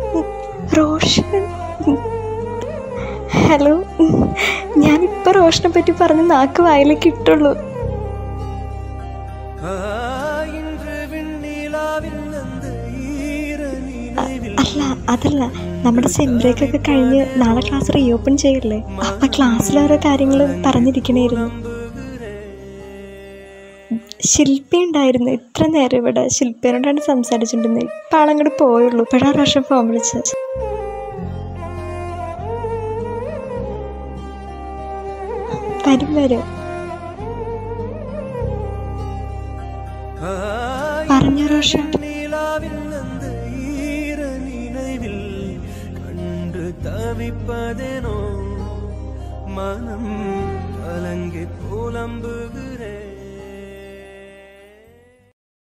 Roshan hello ഞാനിപ്പോൾ റോഷനെ പറ്റി പറഞ്ഞ് നാക്ക് വായിലേക്ക് ഇട്ടുള്ളൂ இன்று விண்ணிலாவில் அந்த ஈர நினைவில் അല്ല അതല്ല നമ്മുടെ സെം ബ്രേക്ക് ഒക്കെ കഴിഞ്ഞ് നാളെ ക്ലാസ് റീഓപ്പൺ ചെയ്യല്ലേ അപ്പൊ ക്ലാസ്സിൽ ഓരോ കാര്യങ്ങൾ പറഞ്ഞിരിക്കണായിരുന്നു ശില്പി ഉണ്ടായിരുന്നു ഇത്ര നേരം ഇവിടെ ശില്പിയോടാണ് സംസാരിച്ചിട്ടുണ്ടെന്ന് ഇപ്പം ആളങ്ങോട്ട് പോയുള്ളൂ ഇപ്പോഴാണ് റോഷൻ ഫോൺ വിളിച്ചത് വരും വരും പറഞ്ഞു റോഷൻ நிலாவில் அந்த ஈர நினைவில் கண்டு தவிப்பதேனோ மனம் கலங்கி புலம்புகிறேன்